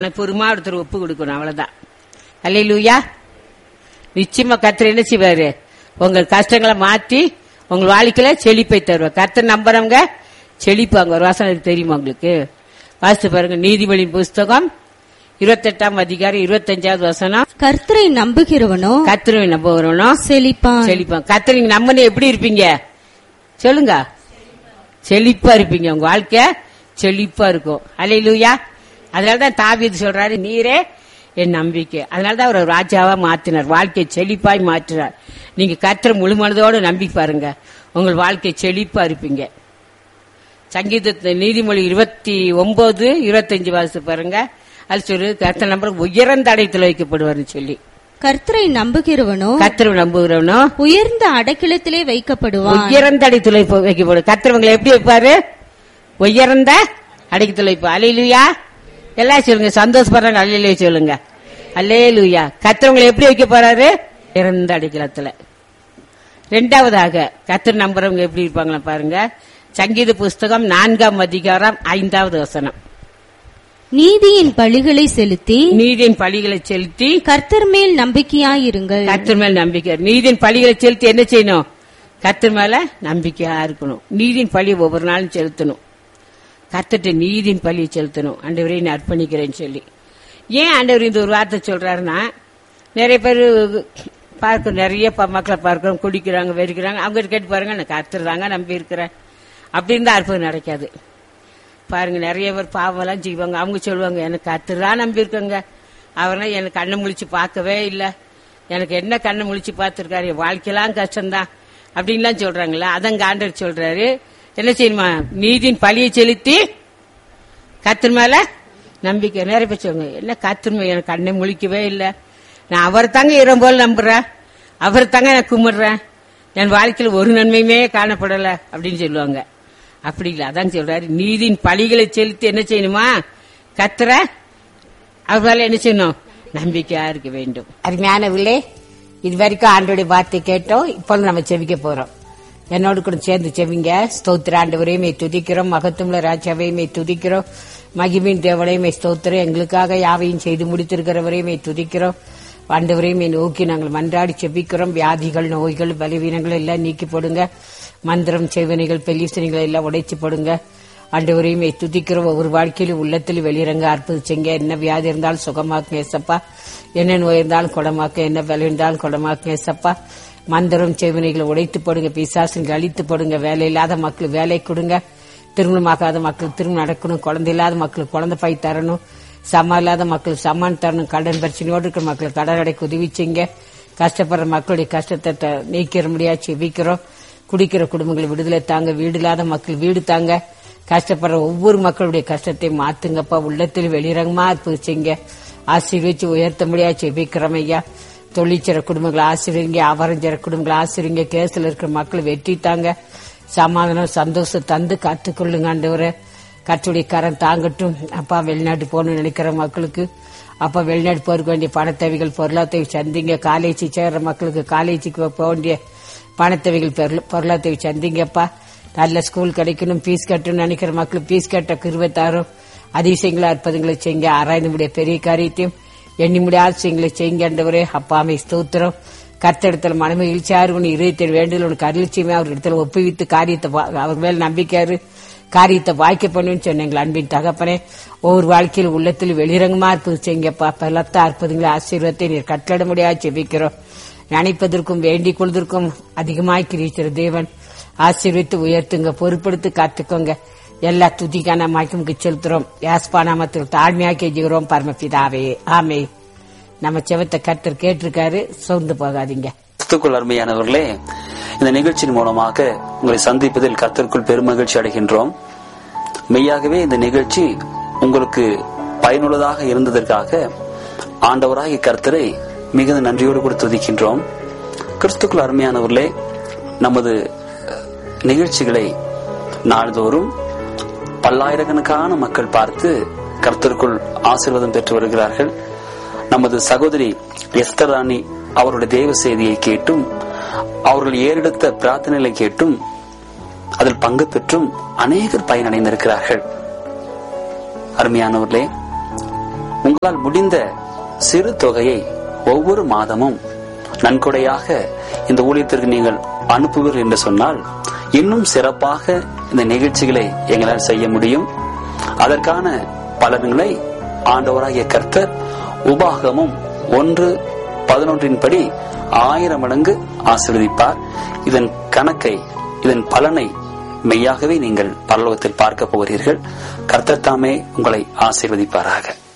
பொறுமா ஒருத்தர் ஒப்பு கொடுக்கணும் அவ்வளவுதான் அல்லையிலூயா நிச்சயமா கர்த்தர் என்ன செய்வாரு உங்கள் கஷ்டங்களை மாத்தி உங்க வாழ்க்கையில செழிப்பை தருவார் கர்த்தர் நம்புறவங்க செழிப்பாங்க ஒரு வாசனை தெரியுமா உங்களுக்கு வாசித்து பாருங்க நீதிபதியின் புஸ்தகம் இருபத்தெட்டாம் அதிகாரம் இருபத்தஞ்சாவது வசனம் கர்த்தரை நம்புகிறவனோ கர்த்தரை நம்புகிறவனும் செழிப்பான் செழிப்பான் கர்த்தர் நீங்க நம்பின எப்படி இருப்பீங்க சொல்லுங்க செழிப்பா இருப்பீங்க உங்க வாழ்க்கை செழிப்பா இருக்கும் அலையிலூயா அதனாலதான் தாவீது சொல்றாரு நீரே என் நம்பிக்கை அதனாலதான் அவர் ஒரு ராஜாவா மாத்தினார் வாழ்க்கையை செழிப்பாய் மாற்றினார் நீங்க கர்த்தர் முழு மனதோட நம்பி பாருங்க உங்கள் வாழ்க்கை செழிப்பா இருப்பீங்க சங்கீத நீதிமொழி இருபத்தி ஒன்பது இருபத்தஞ்சு வாசித்து பாருங்க அது சொல்லு கர்த்தர் நம்பர் உயர்ந்த அடைத்துல வைக்கப்படுவார்னு சொல்லி கர்த்தரை நம்புகிறவனோ கர்த்தர் நம்புகிறவனும் உயர்ந்த அடைக்கலத்திலே வைக்கப்படுவான் உயர்ந்த அடித்துளை வைக்கப்படும் கத்திரவங்களை எப்படி வைப்பாரு உயர்ந்த அடித்துளை வைப்பு அலையிலுயா எல்லாம் சொல்லுங்க சந்தோஷப்படுறாங்க அல்லையிலே சொல்லுங்க அல்லேலுயா கத்திரவங்களை எப்படி வைக்க போறாரு உயர்ந்த அடிக்கலத்துல ரெண்டாவதாக கத்திர நம்புறவங்க எப்படி இருப்பாங்களா பாருங்க சங்கீத புஸ்தகம் நான்காம் அதிகாரம் ஐந்தாவது வசனம் நீதியின் பழிகளை செலுத்தி நீதியின் பழிகளை செலுத்தி கர்த்தர் மேல் நம்பிக்கையாயிருங்கள் கர்த்தர் மேல நம்பிக்கை நீதியின் பழிகளை செலுத்தி என்ன செய்யணும் கர்த்தர் மேல நம்பிக்கையா இருக்கணும் நீதியின் பழி ஒவ்வொரு நாளும் செலுத்தணும் கர்த்தர்ட்ட நீதியின் பழியை செலுத்தணும் ஆண்டவரே நான் அர்ப்பணிக்கிறேன்னு சொல்லி ஏன் ஆண்டவர் இந்த ஒரு வார்த்தை சொல்றாருன்னா நிறைய பேர் பார்க்க நிறைய ப- மக்களை பார்க்கிறோம் குடிக்கிறாங்க வெறிக்கிறாங்க அவங்க கேட்டு பாருங்க நான் கர்த்தர் தாங்க நம்பி இருக்கிறேன் அப்படின்னு தான் அற்புதம் நடக்காது பாருங்க நிறைய பேர் பாவம்லாம் செய்வாங்க அவங்க சொல்லுவாங்க எனக்கு கர்த்தர் தான் நம்பி இருக்கங்க அவரெல்லாம் எனக்கு கண்ணை முழிச்சு பார்க்கவே இல்லை எனக்கு என்ன கண்ணை முழிச்சு பார்த்துருக்காரு என் வாழ்க்கையெல்லாம் கஷ்டம்தான் அப்படின்லாம் சொல்றாங்களா அதங்க ஆண்டவர் சொல்றாரு என்ன செய்யணுமா நீதியின் பழியை செலுத்தி கர்த்தர் மேல நம்பிக்கை நிறைய பேர் சொல்லுங்க என்ன கர்த்தர் மேல எனக்கு கண்ணை முழிக்கவே இல்லை நான் அவர் தாங்க இரம் போல நம்புறேன் அவர் தாங்க நான் கும்பிடுறேன் என் வாழ்க்கையில் ஒரு நன்மையுமே காணப்படல அப்படின்னு சொல்லுவாங்க அப்படி இல்லை அதான் சொல்றாரு நீதியின் பழிகளை செலுத்தி என்ன செய்யணுமா கத்துற அவரால் என்ன செய்யணும் நம்பிக்கையா இருக்க வேண்டும் அருமையானவர்களே இது வரைக்கும் ஆண்டோடைய வார்த்தை கேட்டோம் இப்போ நம்ம செவிக்க போறோம் என்னோடு கூட சேர்ந்து செவிங்க ஸ்தோத்திர ஆண்டவரையுமே துதிக்கிறோம் மகத்துவ ராஜாவையுமே துதிக்கிறோம் மகிமின் தேவனையுமே ஸ்தோத்திரம் எங்களுக்காக யாவையும் செய்து முடித்திருக்கிறவரையுமே துதிக்கிறோம் ஆண்டவரையுமே நோக்கி நாங்கள் மன்றாடி செபிக்கிறோம் வியாதிகள் நோய்கள் பலவீனங்கள் எல்லாம் நீக்கி போடுங்க மந்திரம் செய்வனைகள் பெல்லிசனைகள் எல்லாம் உடைச்சு போடுங்க ஆண்டவரையுமே துதிக்கிறோம் ஒவ்வொரு வாழ்க்கையிலும் உள்ளத்தில் வெளியிறங்க அற்புதிச்சீங்க என்ன வியாதி இருந்தாலும் சுகமாக்குங்க ஏசப்பா என்ன நோய் இருந்தாலும் குணமாக்க என்ன வேலை இருந்தாலும் குணமாக்குங்க ஏசப்பா மந்திரம் செய்வனைகளை உடைத்து போடுங்க பிசாசுங்க அழித்து போடுங்க வேலை இல்லாத மக்கள் வேலை கொடுங்க திருமணமாகாத மக்கள் திருமணம் நடக்கணும் குழந்தை இல்லாத மக்களுக்கு குழந்தை பாய் தரணும் சமம் இல்லாத மக்கள் சமான் தரணும் கடன் பிரச்சனையோடு இருக்கிற மக்கள் கடன் அடைக்க உதவி செய்யுங்க கஷ்டப்படுற மக்களுடைய கஷ்டத்தை த- நீக்கிற முடியா செவிக்கிறோம் குடிக்கிற குடும்பங்களை விடுதலை தாங்க வீடு இல்லாத மக்கள் வீடு தாங்க கஷ்டப்படுற ஒவ்வொரு மக்களுடைய கஷ்டத்தை மாத்துங்கப்பா உள்ளத்தில் வெளிரங்கமா இருப்பிச்சிங்க ஆசீர்வச்சு உயர்த்த முடியா செபிக்கிறோம் ஐயா தொழிற்சிற குடும்பங்களை ஆசிரியங்க அவரஞ்சிற குடும்பங்களை ஆசிரியங்க கேஸ்ல இருக்கிற மக்களை வெற்றி தாங்க சமாதானம் சந்தோஷம் தந்து காத்துக்கொள்ளுங்க ஆண்டவரே கற்றுடைய கரம் தாங்கட்டும் அப்பா வெளிநாட்டு போகணும்னு நினைக்கிற மக்களுக்கு அப்பா வெளிநாட்டு போறதுக்கு வேண்டிய பணத்தேவைகள் பொருளாதார சந்திங்க காலேஜ் சேர்ற மக்களுக்கு காலேஜுக்கு போக வேண்டிய பணத்தேவைகள் பொருள- பொருளாதார சந்திங்கப்பா நல்ல ஸ்கூல் கிடைக்கணும் ஃபீஸ் கட்டணும்னு நினைக்கிற மக்களுக்கு ஃபீஸ் கட்ட கிருவத்தாரும் அதிசயங்களா அற்புதங்களை செய்யுங்க ஆராய்ந்து முடிய பெரிய காரியத்தையும் எண்ணி முடியாத விஷயங்களை செய்யுங்க ஆண்டவரே அப்பாமை ஸ்தோத்திரம் கர்த்தடத்துல மனமகிழ்ச்சியா இருக்கணும் இருபத்தேழு வேண்டுதல் உனக்கு அருளிச்சியுமே அவர் இடத்துல ஒப்புவித்து காரியத்தை வா- அவர் மேல் நம்பிக்கையாரு காரியத்தை வாய்க்க பண்ணுன்னு சொன்னீங்க அன்பின் தகப்பனே ஒவ்வொரு வாழ்க்கையில் உள்ளத்தில் வெளிரங்கமா இருப்பது செய்யுங்கப்பா பலத்த அற்புதங்களை ஆசீர்வாதத்தை நீர் கட்டளை முடியாது செபிக்கிறோம் நினைப்பதற்கும் வேண்டிக் கொள்வதற்கும் அதிகமாய் கிரிக்கிற தேவன் ஆசீர்வித்து உயர்த்துங்க பொறுப்படுத்தி காத்துக்கோங்க எல்லா துதிக்கான மாய்க்கும் செலுத்துறோம் யாஸ்பா நாமத்தில் தாழ்மையாக்கி ஜீகிறோம் பரமபிதாவே ஆமே நம்ம செவத்தை கர்த்தர் கேட்டிருக்காரு சோர்ந்து போகாதீங்க கிறிஸ்துக்குள் அருமையானவர்களே இந்த நிகழ்ச்சியின் மூலமாக உங்களை சந்திப்பதில் கர்த்தருக்குள் பெருமகிழ்ச்சி அடைகின்றோம் மெய்யாகவே இந்த நிகழ்ச்சி உங்களுக்கு பயனுள்ளதாக இருந்ததற்காக ஆண்டவராகிய கர்த்தரை மிகுந்த நன்றியோடு கூட துதிக்கின்றோம் கிறிஸ்துக்குள் அருமையானவர்களே நமது அஹ், நிகழ்ச்சிகளை நாள்தோறும் பல்லாயிரக்கணக்கான மக்கள் பார்த்து கர்த்தருக்குள் ஆசீர்வாதம் பெற்று வருகிறார்கள் நமது சகோதரி எஸ்தர் ராணி அவருடைய தேவ செய்தியை கேட்டும் அவர்கள் ஏறெடுத்த பிரார்த்தனைகளை கேட்டும் அதில் பங்கு பெற்றும் அநேகர் பயனடைந்திருக்கிறார்கள் அருமையானவர்களே உங்களால் முடிந்த சிறு தொகையை ஒவ்வொரு மாதமும் நன்கொடையாக இந்த ஊழியத்திற்கு நீங்கள் அனுப்புவீர்கள் என்று சொன்னால் இன்னும் சிறப்பாக இந்த நிகழ்ச்சிகளை எங்களால் செய்ய முடியும் அதற்கான பலன்களை ஆண்டவராகிய கர்த்தர் உபாகமும் ஒன்று பதினொன்றின் படி ஆயிரம் மடங்கு ஆசீர்வதிப்பார் இதன் கணக்கை இதன் பலனை மெய்யாகவே நீங்கள் பரலோகத்தில் பார்க்க போகிறீர்கள் கர்த்தர் தாமே உங்களை ஆசீர்வதிப்பாராக